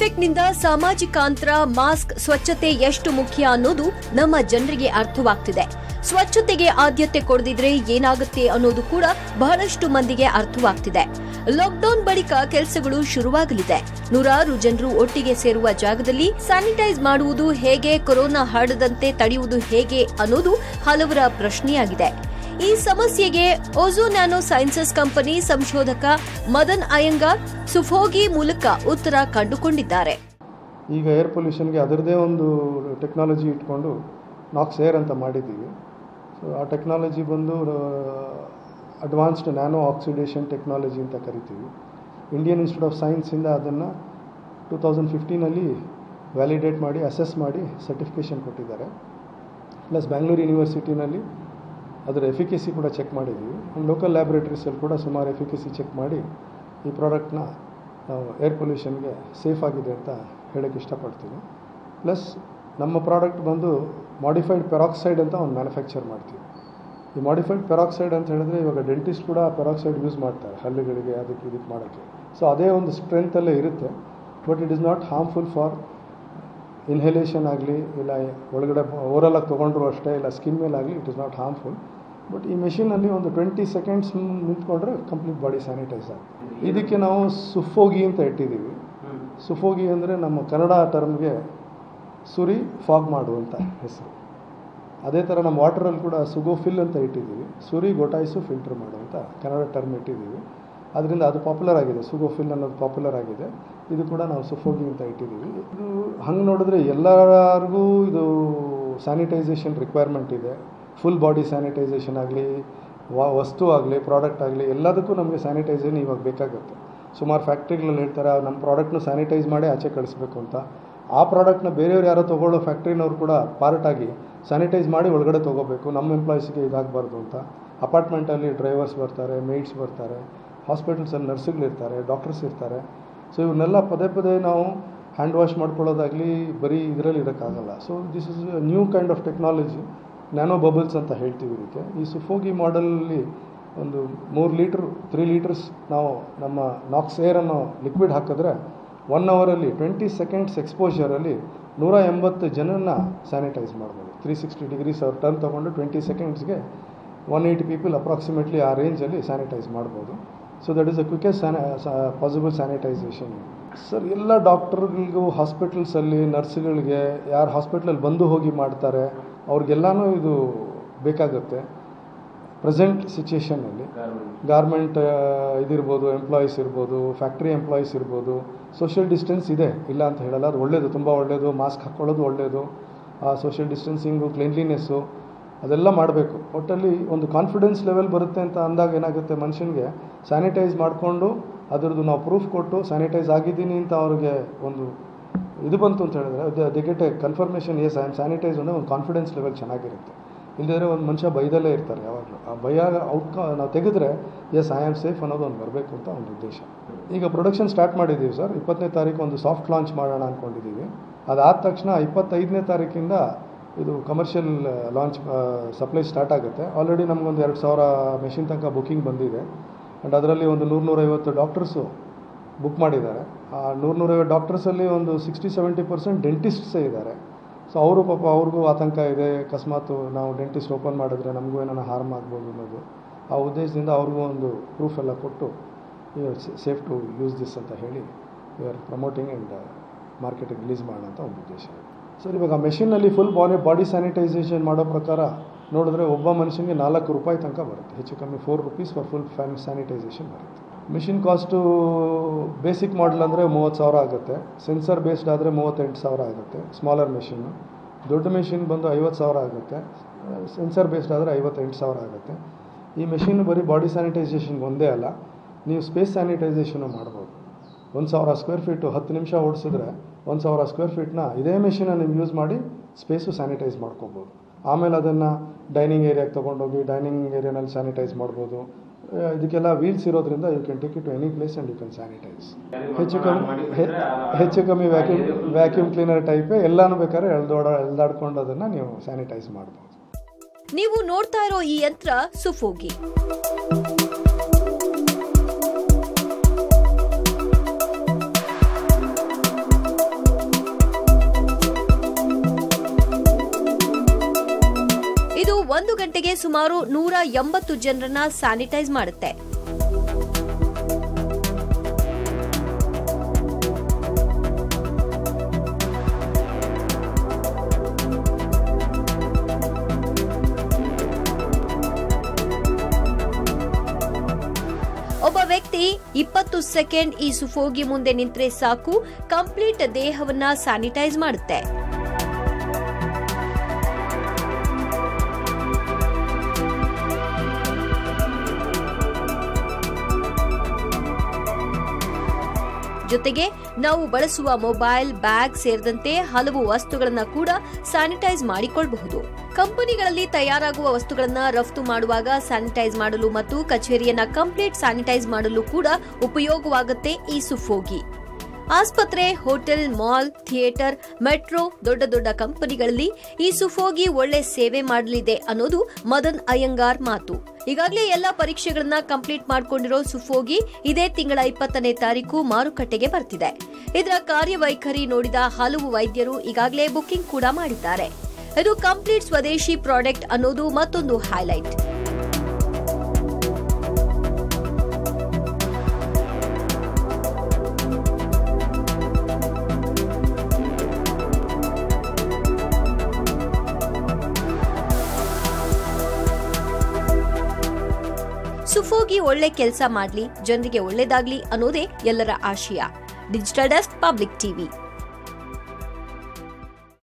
ಡಿಸ್ಇನ್ಫೆಕ್ಟ್ನಿಂದ ಸಾಮಾಜಿಕ ಅಂತರ ಮಾಸ್ಕ್ ಸ್ವಚ್ಛತೆ ಎಷ್ಟು ಮುಖ್ಯ ಅನ್ನೋದು ನಮ್ಮ ಜನರಿಗೆ ಅರ್ಥವಾಗ್ತಿದೆ ಸ್ವಚ್ಛತೆಗೆ ಆದ್ಯತೆ ಕೊಡದಿದ್ರೆ ಏನಾಗುತ್ತೆ ಅನ್ನೋದು ಕೂಡ ಬಹಳಷ್ಟು ಮಂದಿಗೆ ಅರ್ಥವಾಗ್ತಿದೆ ಲಾಕ್ಡೌನ್ ಬಳಿಕ ಕೆಲಸಗಳು ಶುರುವಾಗಲಿದೆ ನೂರಾರು ಜನರು ಒಟ್ಟಿಗೆ ಸೇರುವ ಜಾಗದಲ್ಲಿ ಸ್ಯಾನಿಟೈಸ್ ಮಾಡುವುದು ಹೇಗೆ ಕೊರೋನಾ ಹರಡದಂತೆ ತಡೆಯುವುದು ಹೇಗೆ ಅನ್ನೋದು ಹಲವರ ಪ್ರಶ್ನೆಯಾಗಿದೆ ಈ ಸಮಸ್ಯೆಗೆ ಓಝೋ ನ್ಯಾನೋ ಸೈನ್ಸಸ್ ಕಂಪನಿ ಸಂಶೋಧಕ ಮದನ್ ಅಯ್ಯಂಗಾರ್ ಸುಫೋಗಿ ಮೂಲಕ ಉತ್ತರ ಕಂಡುಕೊಂಡಿದ್ದಾರೆ ಈಗ ಏರ್ ಪೊಲ್ಯೂಷನ್ಗೆ ಅದರದ್ದೇ ಒಂದು ಟೆಕ್ನಾಲಜಿ ಇಟ್ಕೊಂಡು ನಾಕ್ಸ್ ಏರ್ ಅಂತ ಮಾಡಿದ್ದೀವಿ ಸೊ ಆ ಟೆಕ್ನಾಲಜಿ ಬಂದು ಅಡ್ವಾನ್ಸ್ಡ್ ನ್ಯಾನೋ ಆಕ್ಸಿಡೇಷನ್ ಟೆಕ್ನಾಲಜಿ ಅಂತ ಕರಿತೀವಿ ಇಂಡಿಯನ್ ಇನ್ಸ್ಟಿಟ್ಯೂಟ್ ಆಫ್ ಸೈನ್ಸಿಂದ ಅದನ್ನು ಟೂ ತೌಸಂಡ್ ಫಿಫ್ಟೀನಲ್ಲಿ ವ್ಯಾಲಿಡೇಟ್ ಮಾಡಿ ಅಸೆಸ್ ಮಾಡಿ ಸರ್ಟಿಫಿಕೇಷನ್ ಕೊಟ್ಟಿದ್ದಾರೆ ಪ್ಲಸ್ ಬ್ಯಾಂಗ್ಳೂರು ಯೂನಿವರ್ಸಿಟಿನಲ್ಲಿ ಅದರ ಎಫಿಕೆಸಿ ಕೂಡ ಚೆಕ್ ಮಾಡಿದ್ದೀವಿ ನಮ್ಮ ಲೋಕಲ್ ಲ್ಯಾಬ್ರೇಟರೀಸಲ್ಲಿ ಕೂಡ ಸುಮಾರು ಎಫಿಕೆಸಿ ಚೆಕ್ ಮಾಡಿ ಈ ಪ್ರಾಡಕ್ಟ್ನ ನಾವು ಏರ್ ಪೊಲ್ಯೂಷನ್ಗೆ ಸೇಫ್ ಆಗಿದೆ ಅಂತ ಹೇಳೋಕ್ಕೆ ಇಷ್ಟಪಡ್ತೀನಿ ಪ್ಲಸ್ ನಮ್ಮ ಪ್ರಾಡಕ್ಟ್ ಬಂದು ಮಾಡಿಫೈಡ್ ಪೆರಾಕ್ಸೈಡ್ ಅಂತ ಒಂದು ಮ್ಯಾನುಫ್ಯಾಕ್ಚರ್ ಮಾಡ್ತೀವಿ ಈ ಮಾಡಿಫೈಡ್ ಪೆರಾಕ್ಸೈಡ್ ಅಂತ ಹೇಳಿದ್ರೆ ಇವಾಗ ಡೆಂಟಿಸ್ಟ್ ಕೂಡ ಪೆರಾಕ್ಸೈಡ್ ಯೂಸ್ ಮಾಡ್ತಾರೆ ಹಲ್ಲುಗಳಿಗೆ ಅದಕ್ಕೆ ಇದಕ್ಕೆ ಮಾಡೋಕ್ಕೆ ಸೊ ಅದೇ ಒಂದು ಸ್ಟ್ರೆಂತಲ್ಲೇ ಇರುತ್ತೆ but it is not harmful for inhalation ಆಗಲಿ ಇಲ್ಲ ಒಳಗಡೆ ಓರಲಾಗಿ ತೊಗೊಂಡ್ರು ಅಷ್ಟೇ ಇಲ್ಲ ಸ್ಕಿನ್ ಮೇಲಾಗಲಿ it is not harmful but ಈ ಮೆಷಿನಲ್ಲಿ ಒಂದು ಟ್ವೆಂಟಿ ಸೆಕೆಂಡ್ಸ್ ನಿಂತ್ಕೊಂಡ್ರೆ ಕಂಪ್ಲೀಟ್ ಬಾಡಿ ಸ್ಯಾನಿಟೈಸ್ ಆಗುತ್ತೆ ಇದಕ್ಕೆ ನಾವು ಸುಫೋಗಿ ಅಂತ ಇಟ್ಟಿದ್ದೀವಿ ಸುಫೋಗಿ ಅಂದರೆ ನಮ್ಮ ಕನ್ನಡ ಟರ್ಮ್ಗೆ ಸುರಿ ಫಾಗ್ ಮಾಡು ಅಂತ ಹೆಸರು ಅದೇ ಥರ ನಮ್ಮ ವಾಟರಲ್ಲಿ ಕೂಡ ಸುಗೋಫಿಲ್ ಅಂತ ಇಟ್ಟಿದ್ದೀವಿ ಸುರಿ ಗೊಟಾಯಿಸು ಫಿಲ್ಟರ್ ಮಾಡು ಅಂತ ಕನ್ನಡ ಟರ್ಮ್ ಇಟ್ಟಿದ್ದೀವಿ ಅದರಿಂದ ಅದು ಪಾಪ್ಯುಲರ್ ಆಗಿದೆ ಸುಗೋಫಿಲ್ ಅನ್ನೋದು ಪಾಪ್ಯುಲರ್ ಆಗಿದೆ ಇದು ಕೂಡ ನಾವು ಸುಫೋಗಿ ಅಂತ ಇಟ್ಟಿದ್ದೀವಿ ಇದು ಹಂಗೆ ನೋಡಿದ್ರೆ ಎಲ್ಲರಿಗೂ ಇದು ಸ್ಯಾನಿಟೈಸೇಷನ್ ರಿಕ್ವೈರ್ಮೆಂಟ್ ಇದೆ ಫುಲ್ ಬಾಡಿ ಸ್ಯಾನಿಟೈಸೇಷನ್ ಆಗಲಿ ವಾ ವಸ್ತು ಆಗಲಿ ಪ್ರಾಡಕ್ಟ್ ಆಗಲಿ ಎಲ್ಲದಕ್ಕೂ ನಮಗೆ ಸ್ಯಾನಿಟೈಸೇಷನ್ ಇವಾಗ ಬೇಕಾಗುತ್ತೆ ಸುಮಾರು ಫ್ಯಾಕ್ಟ್ರಿಗಳಲ್ಲಿ ಹೇಳ್ತಾರೆ ನಮ್ಮ ಪ್ರಾಡಕ್ಟ್ನು ಸ್ಯಾನಿಟೈಸ್ ಮಾಡಿ ಆಚೆ ಕಳಿಸ್ಬೇಕು ಅಂತ ಆ ಪ್ರಾಡಕ್ಟ್ನ ಬೇರೆಯವ್ರು ಯಾರೋ ತೊಗೊಳ್ಳೋ ಫ್ಯಾಕ್ಟ್ರಿನವ್ರು ಕೂಡ ಪಾರ್ಟ್ ಆಗಿ ಸ್ಯಾನಿಟೈಸ್ ಮಾಡಿ ಒಳಗಡೆ ತೊಗೋಬೇಕು ನಮ್ಮ ಎಂಪ್ಲಾಯೀಸ್ಗೆ ಇದಾಗಬಾರ್ದು ಅಂತ ಅಪಾರ್ಟ್ಮೆಂಟಲ್ಲಿ ಡ್ರೈವರ್ಸ್ ಬರ್ತಾರೆ ಮೇಡ್ಸ್ ಬರ್ತಾರೆ ಹಾಸ್ಪಿಟಲ್ಸಲ್ಲಿ ನರ್ಸ್ಗಳಿರ್ತಾರೆ ಡಾಕ್ಟರ್ಸ್ ಇರ್ತಾರೆ ಸೊ ಇವನ್ನೆಲ್ಲ ಪದೇ ಪದೇ ನಾವು ಹ್ಯಾಂಡ್ ವಾಶ್ ಮಾಡ್ಕೊಳ್ಳೋದಾಗಲಿ ಬರೀ ಇದರಲ್ಲಿ ಇರೋಕ್ಕಾಗಲ್ಲ so this is new kind of technology nano bubbles ಅಂತ ಹೇಳ್ತೀವಿ ಇದಕ್ಕೆ ಈ ಸುಫೋಗಿ ಮಾಡಲಲ್ಲಿ ಒಂದು ಮೂರು ಲೀಟ್ರ್ ತ್ರೀ ಲೀಟರ್ಸ್ ನಾವು ನಮ್ಮ ನಾಕ್ಸ್ ಏರ್ ಅನ್ನೋ ಲಿಕ್ವಿಡ್ ಹಾಕಿದ್ರೆ ಒನ್ ಅವರಲ್ಲಿ ಟ್ವೆಂಟಿ ಸೆಕೆಂಡ್ಸ್ ಎಕ್ಸ್ಪೋಜರಲ್ಲಿ ನೂರ ಎಂಬತ್ತು ಜನನ ಸ್ಯಾನಿಟೈಸ್ ಮಾಡ್ಬೋದು ತ್ರೀ ಸಿಕ್ಸ್ಟಿ ಡಿಗ್ರೀಸ್ ಅವ್ರ ಟರ್ನ್ ತೊಗೊಂಡು ಟ್ವೆಂಟಿ ಸೆಕೆಂಡ್ಸ್ಗೆ ಒನ್ ಏಯ್ಟಿ ಪೀಪಲ್ ಅಪ್ರಾಕ್ಸಿಮೇಟ್ಲಿ ಆ ರೇಂಜಲ್ಲಿ ಸ್ಯಾನಿಟೈಸ್ ಮಾಡ್ಬೋದು so that is the quickest sani possible sanitisation sir ಎಲ್ಲ ಡಾಕ್ಟರ್ಗಳಿಗೂ ಹಾಸ್ಪಿಟಲ್ಸಲ್ಲಿ ನರ್ಸ್ಗಳಿಗೆ ಯಾರು ಹಾಸ್ಪಿಟ್ಲಲ್ಲಿ ಬಂದು ಹೋಗಿ ಮಾಡ್ತಾರೆ ಅವ್ರಿಗೆಲ್ಲನೂ ಇದು ಬೇಕಾಗುತ್ತೆ ಪ್ರೆಸೆಂಟ್ ಸಿಚುಯೇಷನಲ್ಲಿ ಗಾರ್ಮೆಂಟ್ ಇದಿರ್ಬೋದು ಎಂಪ್ಲಾಯೀಸ್ ಇರ್ಬೋದು ಫ್ಯಾಕ್ಟ್ರಿ ಎಂಪ್ಲಾಯೀಸ್ ಇರ್ಬೋದು ಸೋಷಿಯಲ್ ಡಿಸ್ಟೆನ್ಸ್ ಇದೆ ಇಲ್ಲ ಅಂತ ಹೇಳಲ್ಲ ಅದು ಒಳ್ಳೆಯದು ತುಂಬ ಒಳ್ಳೆಯದು ಮಾಸ್ಕ್ ಹಾಕ್ಕೊಳ್ಳೋದು ಒಳ್ಳೆಯದು ಆ ಸೋಷಿಯಲ್ ಡಿಸ್ಟೆನ್ಸಿಂಗು ಕ್ಲೀನ್ಲಿನೆಸ್ಸು ಅದೆಲ್ಲ ಮಾಡಬೇಕು ಒಟ್ಟಲ್ಲಿ ಒಂದು ಕಾನ್ಫಿಡೆನ್ಸ್ ಲೆವೆಲ್ ಬರುತ್ತೆ ಅಂತ ಅಂದಾಗ ಏನಾಗುತ್ತೆ ಮನುಷ್ಯನಿಗೆ ಸ್ಯಾನಿಟೈಸ್ ಮಾಡಿಕೊಂಡು ಅದರದ್ದು ನಾವು ಪ್ರೂಫ್ ಕೊಟ್ಟು ಸ್ಯಾನಿಟೈಸ್ ಆಗಿದ್ದೀನಿ ಅಂತ ಅವ್ರಿಗೆ ಒಂದು ಇದು ಬಂತು ಅಂತ ಹೇಳಿದ್ರೆ they get a confirmation yes I am sanitise ಅಂದರೆ ಒಂದು ಕಾನ್ಫಿಡೆನ್ಸ್ ಲೆವೆಲ್ ಚೆನ್ನಾಗಿರುತ್ತೆ ಇಲ್ಲದಿದ್ರೆ ಒಂದು ಮನುಷ್ಯ ಭಯದಲ್ಲೇ ಇರ್ತಾರೆ ಯಾವಾಗಲೂ ಆ ಭಯ ಔಟ್ ನಾವು ತೆಗೆದ್ರೆ ಎಸ್ ಐ ಆಮ್ ಸೇಫ್ ಅನ್ನೋದು ಒಂದು ಬರಬೇಕು ಅಂತ ಒಂದು ಉದ್ದೇಶ ಈಗ ಪ್ರೊಡಕ್ಷನ್ ಸ್ಟಾರ್ಟ್ ಮಾಡಿದ್ದೀವಿ ಸರ್ ಇಪ್ಪತ್ತನೇ ತಾರೀಕು ಒಂದು ಸಾಫ್ಟ್ ಲಾಂಚ್ ಮಾಡೋಣ ಅಂದ್ಕೊಂಡಿದ್ದೀವಿ ಅದಾದ ತಕ್ಷಣ ಇಪ್ಪತ್ತೈದನೇ ತಾರೀಕಿಂದ ಇದು ಕಮರ್ಷಿಯಲ್ ಲಾಂಚ್ ಸಪ್ಲೈ ಸ್ಟಾರ್ಟ್ ಆಗುತ್ತೆ ಆಲ್ರೆಡಿ ನಮಗೊಂದು ಎರಡು ಸಾವಿರ ಮೆಷಿನ್ ತನಕ ಬುಕ್ಕಿಂಗ್ ಬಂದಿದೆ ಆ್ಯಂಡ್ ಅದರಲ್ಲಿ ಒಂದು ನೂರು ನೂರೈವತ್ತು ಡಾಕ್ಟರ್ಸು ಬುಕ್ ಮಾಡಿದ್ದಾರೆ ಆ ನೂರು ನೂರೈವತ್ತು ಡಾಕ್ಟರ್ಸಲ್ಲಿ ಒಂದು ಸಿಕ್ಸ್ಟಿ ಸೆವೆಂಟಿ ಪರ್ಸೆಂಟ್ ಡೆಂಟಿಸ್ಟ್ಸೇ ಇದ್ದಾರೆ ಸೊ ಅವರು ಪಾಪ ಅವ್ರಿಗೂ ಆತಂಕ ಇದೆ ಅಕಸ್ಮಾತ್ ನಾವು ಡೆಂಟಿಸ್ಟ್ ಓಪನ್ ಮಾಡಿದ್ರೆ ನಮಗೂ ಏನಾರ ಹಾರ್ಮ್ ಆಗ್ಬೋದು ಅನ್ನೋದು ಆ ಉದ್ದೇಶದಿಂದ ಅವ್ರಿಗೂ ಒಂದು ಪ್ರೂಫ್ ಎಲ್ಲ ಕೊಟ್ಟು ಸೇಫ್ ಟು ಯೂಸ್ ದಿಸ್ ಅಂತ ಹೇಳಿ ವಿ ಆರ್ ಪ್ರಮೋಟಿಂಗ್ ಆ್ಯಂಡ್ ಮಾರ್ಕೆಟಿಗೆ ರಿಲೀಸ್ ಮಾಡೋಣ ಅಂತ ಒಂದು ಉದ್ದೇಶ ಇದೆ ಸರ್ ಇವಾಗ ಮೆಷಿನಲ್ಲಿ ಫುಲ್ ಬಾಡಿ ಬಾಡಿ ಸ್ಯಾನಿಟೈಸೇಷನ್ ಮಾಡೋ ಪ್ರಕಾರ ನೋಡಿದ್ರೆ ಒಬ್ಬ ಮನುಷ್ಯನಿಗೆ ನಾಲ್ಕು ರೂಪಾಯಿ ತನಕ ಬರುತ್ತೆ ಹೆಚ್ಚು ಕಮ್ಮಿ four rupees for full fan sanitisation ಬರುತ್ತೆ ಮಿಷಿನ್ ಕಾಸ್ಟು ಬೇಸಿಕ್ ಮಾಡಲ್ ಅಂದರೆ ಮೂವತ್ತು ಸಾವಿರ ಆಗುತ್ತೆ ಸೆನ್ಸರ್ ಬೇಸ್ಡ್ ಆದರೆ ಮೂವತ್ತೆಂಟು ಸಾವಿರ ಆಗುತ್ತೆ ಸ್ಮಾಲರ್ ಮೆಷಿನ್ನು ದೊಡ್ಡ ಮೆಷಿನ್ ಬಂದು ಐವತ್ತು ಸಾವಿರ ಆಗುತ್ತೆ ಸೆನ್ಸರ್ ಬೇಸ್ಡ್ ಆದರೆ ಐವತ್ತೆಂಟು ಸಾವಿರ ಆಗುತ್ತೆ ಈ ಮೆಷಿನ್ ಬರೀ ಬಾಡಿ ಸ್ಯಾನಿಟೈಸೇಷನ್ಗೆ ಒಂದೇ ಅಲ್ಲ ನೀವು ಸ್ಪೇಸ್ ಸ್ಯಾನಿಟೈಸೇಷನು ಮಾಡ್ಬೋದು ಒಂದು ಸಾವಿರ ಸ್ಕ್ವೇರ್ ಫೀಟು ಹತ್ತು ನಿಮಿಷ ಓಡಿಸಿದ್ರೆ ಒಂದು ಸಾವಿರ ಸ್ಕ್ವೇರ್ ಫೀಟ್ನ ಇದೇ ಮೆಷಿನನ್ನು ನೀವು ಯೂಸ್ ಮಾಡಿ ಸ್ಪೇಸು ಸ್ಯಾನಿಟೈಸ್ ಮಾಡ್ಕೋಬೋದು ಆಮೇಲೆ ಅದನ್ನು ಡೈನಿಂಗ್ ಏರಿಯಾಗೆ ತೊಗೊಂಡೋಗಿ ಡೈನಿಂಗ್ ಏರಿಯಾನಲ್ಲಿ ಸ್ಯಾನಿಟೈಸ್ ಮಾಡ್ಬೋದು ಇದಕ್ಕೆಲ್ಲ ವೀಲ್ಸ್ ಇರೋದ್ರಿಂದ you can take it to any place and you can sanitise ಹೆಚ್ಚು ಕಮ್ಮಿ ಹೆಚ್ಚು ಕಮ್ಮಿ ವ್ಯಾಕ್ಯೂಮ್ ವ್ಯಾಕ್ಯೂಮ್ ಕ್ಲೀನರ್ ಟೈಪೇ ಎಲ್ಲನೂ ಬೇಕಾದ್ರೆ ಎಳ್ದೋಡ ಎಳ್ದಾಡ್ಕೊಂಡು ಅದನ್ನು ನೀವು ಸ್ಯಾನಿಟೈಸ್ ಮಾಡ್ಬೋದು ನೀವು ನೋಡ್ತಾ ಇರೋ ಈ ಯಂತ್ರ ಸುಫೋಗಿ ಗಂಟೆಗೆ ಸುಮಾರು ನೂರ ಎಂಬತ್ತು ಜನರನ್ನ ಸ್ಯಾನಿಟೈಸ್ ಮಾಡುತ್ತೆ ಒಬ್ಬ ವ್ಯಕ್ತಿ ಇಪ್ಪತ್ತು ಸೆಕೆಂಡ್ ಈ ಸುಫೋಗಿ ಮುಂದೆ ನಿಂತ್ರೆ ಸಾಕು ಕಂಪ್ಲೀಟ್ ದೇಹವನ್ನ ಸ್ಯಾನಿಟೈಸ್ ಮಾಡುತ್ತೆ ಜೊತೆಗೆ ನಾವು ಬಳಸುವ ಮೊಬೈಲ್ ಬ್ಯಾಗ್ ಸೇರಿದಂತೆ ಹಲವು ವಸ್ತುಗಳನ್ನ ಕೂಡ ಸ್ಯಾನಿಟೈಸ್ ಮಾಡಿಕೊಳ್ಳಬಹುದು ಕಂಪನಿಗಳಲ್ಲಿ ತಯಾರಾಗುವ ವಸ್ತುಗಳನ್ನ ರಫ್ತು ಮಾಡುವಾಗ ಸ್ಯಾನಿಟೈಸ್ ಮಾಡಲು ಮತ್ತು ಕಚೇರಿಯನ್ನ ಕಂಪ್ಲೀಟ್ ಸ್ಯಾನಿಟೈಸ್ ಮಾಡಲು ಕೂಡ ಉಪಯೋಗವಾಗುತ್ತೆ ಈ ಸುಫೋಗಿ ಆಸ್ಪತ್ರೆ ಹೋಟೆಲ್ ಮಾಲ್ ಥಿಯೇಟರ್ ಮೆಟ್ರೋ ದೊಡ್ಡ ದೊಡ್ಡ ಕಂಪನಿಗಳಲ್ಲಿ ಈ ಸುಫೋಗಿ ಒಳ್ಳೆ ಸೇವೆ ಮಾಡಲಿದೆ ಅನ್ನೋದು ಮದನ್ ಅಯ್ಯಂಗಾರ್ ಮಾತು ಈಗಾಗಲೇ ಎಲ್ಲಾ ಪರೀಕ್ಷೆಗಳನ್ನ ಕಂಪ್ಲೀಟ್ ಮಾಡಿಕೊಂಡಿರೋ ಸುಫೋಗಿ ಇದೇ ತಿಂಗಳ ಇಪ್ಪತ್ತನೇ ತಾರೀಕು ಮಾರುಕಟ್ಟೆಗೆ ಬರ್ತಿದೆ ಇದರ ಕಾರ್ಯವೈಖರಿ ನೋಡಿದ ಹಲವು ವೈದ್ಯರು ಈಗಾಗಲೇ ಬುಕಿಂಗ್ ಕೂಡ ಮಾಡಿದ್ದಾರೆ ಇದು ಕಂಪ್ಲೀಟ್ ಸ್ವದೇಶಿ ಪ್ರಾಡಕ್ಟ್ ಅನ್ನೋದು ಮತ್ತೊಂದು ಹೈಲೈಟ್ ಸುಫೋಗಿ ಒಳ್ಳೆ ಕೆಲಸ ಮಾಡ್ಲಿ ಜನರಿಗೆ ಒಳ್ಳೇದಾಗ್ಲಿ ಅನ್ನೋದೇ ಎಲ್ಲರ ಆಶಯ ಡಿಜಿಟಲ್ ಡೆಸ್ಕ್ ಪಬ್ಲಿಕ್ ಟಿವಿ